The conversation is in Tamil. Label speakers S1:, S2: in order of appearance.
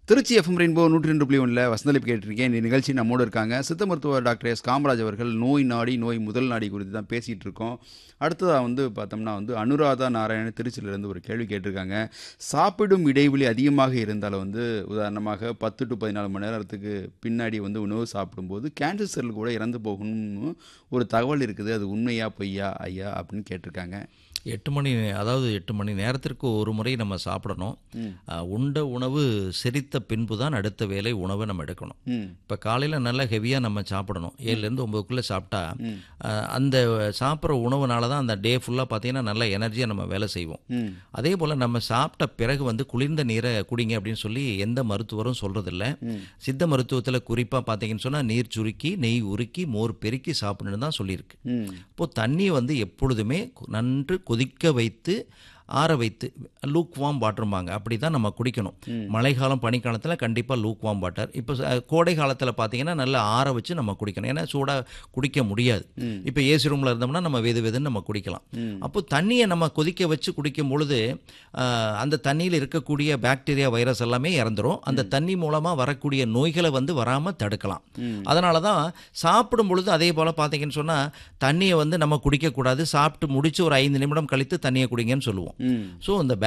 S1: திருச்சி எஃப்எம் ரெயின்போ நூற்றி ரெண்டு புள்ளி ஒன்றில் வசந்தலிப் கேட்டிருக்கேன் இந்த நிகழ்ச்சி நம்மோடு இருக்காங்க சித்த மருத்துவர் டாக்டர் எஸ் காமராஜ் அவர்கள் நோய் நாடி நோய் முதல் நாடி குறித்து தான் பேசிகிட்டு இருக்கோம் அடுத்ததாக வந்து பார்த்தோம்னா வந்து அனுராதா நாராயணன் திருச்சியிலேருந்து ஒரு கேள்வி கேட்டிருக்காங்க சாப்பிடும் இடைவெளி அதிகமாக இருந்தாலும் வந்து உதாரணமாக பத்து டு பதினாலு மணி நேரத்துக்கு பின்னாடி வந்து உணவு சாப்பிடும்போது கேன்சர் செல் கூட இறந்து போகணும்னு ஒரு தகவல் இருக்குது அது உண்மையா பொய்யா ஐயா அப்படின்னு கேட்டிருக்காங்க
S2: எட்டு மணி அதாவது எட்டு மணி நேரத்திற்கு ஒரு முறை நம்ம சாப்பிடணும் அஹ், உண்ட உணவு செரித்த பின்பு தான் அடுத்த வேளை உணவை நம்ம எடுக்கணும்
S1: ம்
S2: இப்போ காலையில் நல்லா ஹெவியாக நம்ம சாப்பிடணும் ஏழுலேருந்து ஒம்பதுக்குள்ளே சாப்பிட்டா அஹ், அந்த சாப்பிட்ற உணவுனால தான் அந்த டே ஃபுல்லாக பார்த்தீங்கன்னா நல்ல எனர்ஜியாக நம்ம வேலை செய்வோம்
S1: ம்
S2: அதே போல் நம்ம சாப்பிட்ட பிறகு வந்து குளிர்ந்த நீரை குடிங்க அப்படின்னு சொல்லி எந்த மருத்துவரும் சொல்கிறதில்ல சித்த மருத்துவத்தில் குறிப்பாக பார்த்தீங்கன்னு சொன்னால் நீர் சுருக்கி நெய் உருக்கி மோர் பெருக்கி சாப்பிடணுன்னு தான் சொல்லியிருக்கு
S1: ம்
S2: இப்போது தண்ணியை வந்து எப்பொழுதுமே கு- நன்று கொதிக்க வைத்து ஆற வைத்து லூக் வாம் வாட்டரும்பாங்க அப்படி தான் நம்ம குடிக்கணும் மழைக்காலம் பனிக்காலத்தில் கண்டிப்பாக லூக் வாம் வாட்டர் இப்போ ச- கோடை காலத்தில் பார்த்தீங்கன்னா நல்லா ஆற வச்சு நம்ம குடிக்கணும் ஏன்னா சூடாக குடிக்க முடியாது இப்போ ஏசி ரூமில் இருந்தோம்னா நம்ம வெது வெதுன்னு நம்ம குடிக்கலாம் அப்போ தண்ணியை நம்ம கொதிக்க வச்சு குடிக்கும் பொழுது ஆஹ், அந்த தண்ணியில் இருக்கக்கூடிய பாக்டீரியா வைரஸ் எல்லாமே இறந்துரும் அந்த தண்ணி மூலமாக வரக்கூடிய நோய்களை வந்து வராமல் தடுக்கலாம் அதனால தான் சாப்பிடும் பொழுது அதே போல் பார்த்தீங்கன்னு சொன்னால் தண்ணியை வந்து நம்ம குடிக்கக்கூடாது சாப்பிட்டு முடிச்சு ஒரு ஐந்து நிமிடம் கழித்து தண்ணியை குடிங்கன்னு சொல்லுவோம்
S1: ம்
S2: ஸோ இந்த